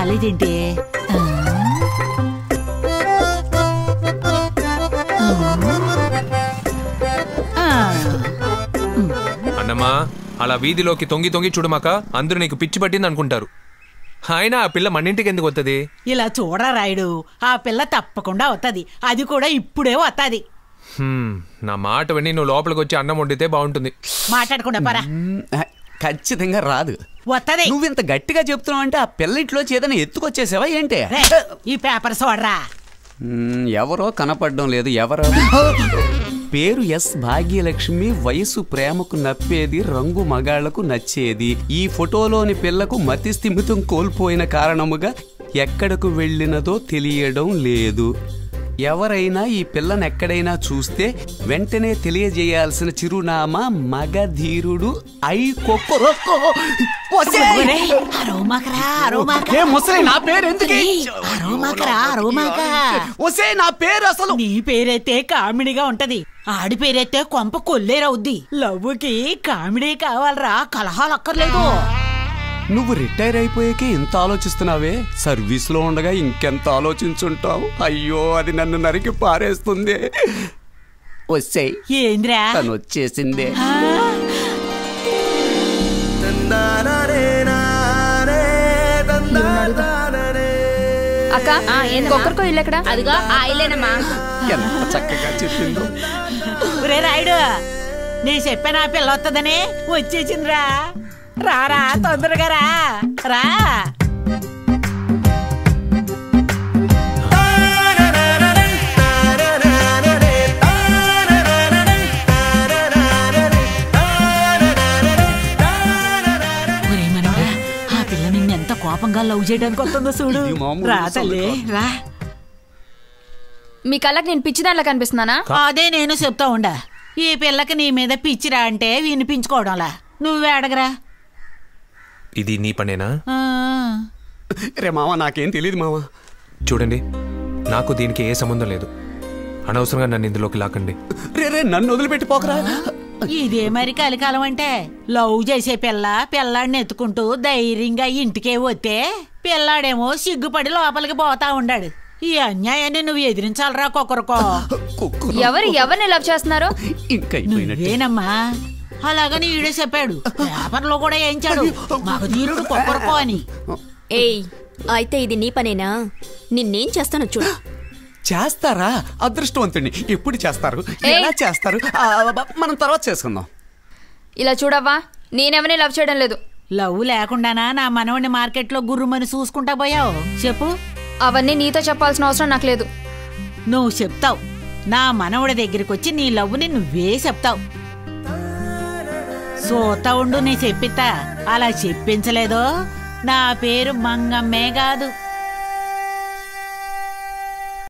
రాలేదేంటి ఆ? ఆ. అన్నమ్మా అలా వీధిలోకి తొంగి తొంగి చూడమాక అందరూ నీకు పిచ్చి పట్టింది అనుకుంటారు అయినా ఆ పిల్ల మన్నింటికి ఎందుకు వస్తుంది ఇలా చూడరా రాయుడు ఆ పిల్ల తప్పకుండా వత్తది అది కూడా ఇప్పుడే వత్తది నా మాట విని నువ్వు లోపలికి వచ్చి అన్నం వండితే బాగుంటుంది మాట్లాడకుండా పరా మ్, ఆ, ఖచ్చితంగా రాదు వత్తది నువ్వింత గట్టిగా చెప్తున్నావు అంటే ఆ పిల్లట్లో చేతన ఎత్తుకొచ్చేసావా ఏంటి రే, ఈ పేపర్ చూడరా మ్, ఎవరో కనపడడం లేదు ఎవరో పేరు ఎస్ భాగ్యలక్ష్మి వయసు ప్రేమకు నప్పేది రంగు మగాళ్లకు నచ్చేది ఈ ఫోటోలోని పిల్లకు మతి స్థిమితం కోల్పోయిన కారణముగా ఎక్కడకు వెళ్ళినదో తెలియడం లేదు ఎవరైనా ఈ పిల్లను ఎక్కడైనా చూస్తే వెంటనే తెలియజేయాల్సిన చిరునామా మగధీరుడు ఐ కొక్కరొక్కో. ఒసేయ్! ఒరే, అరోమాకరా అరోమాక ఏ ముసలి నా పేరు ఎందుకు ఏయ్, అరోమాకరా అరోమాక ఒసే నా పేరు అసలు నీ పేరైతే కామెడీగా ఉంటది ఆడి పేరైతే కొంప కొల్లేరవుద్ది లవ్వుకి కామెడీ కావాలరా కలహాలు అక్కర్లేదు నువ్వు రిటైర్ అయిపోయాకే ఇంత ఆలోచిస్తున్నావే సర్వీస్ లో ఉండగా ఇంకెంత ఆలోచించుంటావు అయ్యో అది నన్ను నరికి పారేస్తుంది వచ్చే ఏంద్రా తను వచ్చేసిందే ఆ, అక్క కొక్కరికో ఇల్లు ఎక్కడ అదిగో ఆ ఇల్లేనమ్మా ఎంత చక్కగా చెప్పిందో ఒరే రాయుడు నీ చెప్పిన ఆ పిల్ల వస్తుందని వచ్చేసిందిరా రారా తొందరగా రా రా ఒరే మనవడా, ఆ పిల్ల నిన్నెంత కోపంగా లవ్ చేయడానికి వస్తుందో చూడు ఇది మామూలు రా అసలు తల్లి కాదు. రా మీ కళ్ళకి నేను పిచ్చిదానిలా కనిపిస్తున్నానా అదే నేను చెప్తా ఉండా ఈ పిల్లకి నీ మీద పిచ్చిరా అంటే వినిపించుకోవడంలా నువ్వే అడగరా ఇది నీ పనేనా ఆ, రే మామ నాకేం తెలియదు మామ చూడండి నాకు దీనికి ఏ సంబంధం లేదు అనవసరంగా నన్ను ఇందులోకి లాకండి రే రే నన్ను వదిలిపెట్టి పోకరా ఇదే మరి కలికాలం అంటే లవ్ చేసే పిల్ల పిల్లాడిని ఎత్తుకుంటూ ధైర్యంగా ఇంటికే వస్తే పిల్లాడేమో సిగ్గుపడి లోపలికి పోతా ఉండాడు ఈ అన్యాయాన్ని నువ్వు ఎదిరించాలరా కొక్కరుకో కుక్కు ఎవరు ఎవరిని లవ్ చేస్తున్నారు ఇంకా అయిపోయినట్టు నువ్వేనమ్మా అలాగని ఈడే చెప్పాడు పేపర్లో కూడా వేయించాడు మగధీరుడు కొక్కరుకో అని ఏయ్ అయితే ఇది నీ పనేనా నిన్నేం చేస్తానో చూడు చేస్తారా అదృష్టవంతుడిని ఎప్పుడు చేస్తారు ఏయ్. ఎలా చేస్తారు ఆ, బ- మనం తర్వాత చేసుకుందాం ఇలా చూడవ్వా నేనెవరిని లవ్ చేయడం లేదు లవ్ లేకుండానా నా మనవడిని మార్కెట్లో గుర్రుమని చూసుకుంటా పోయావు చెప్పు అవన్నీ నీతో చెప్పాల్సిన అవసరం నాకు లేదు నువ్వు చెప్తావు నా మనవడి దగ్గరికి వచ్చి నీ లవ్వుని నువ్వే చెప్తావు సోతా ఉండు నీ చెప్పిత్తా అలా చెప్పించలేదో నా పేరు మంగమ్మే కాదు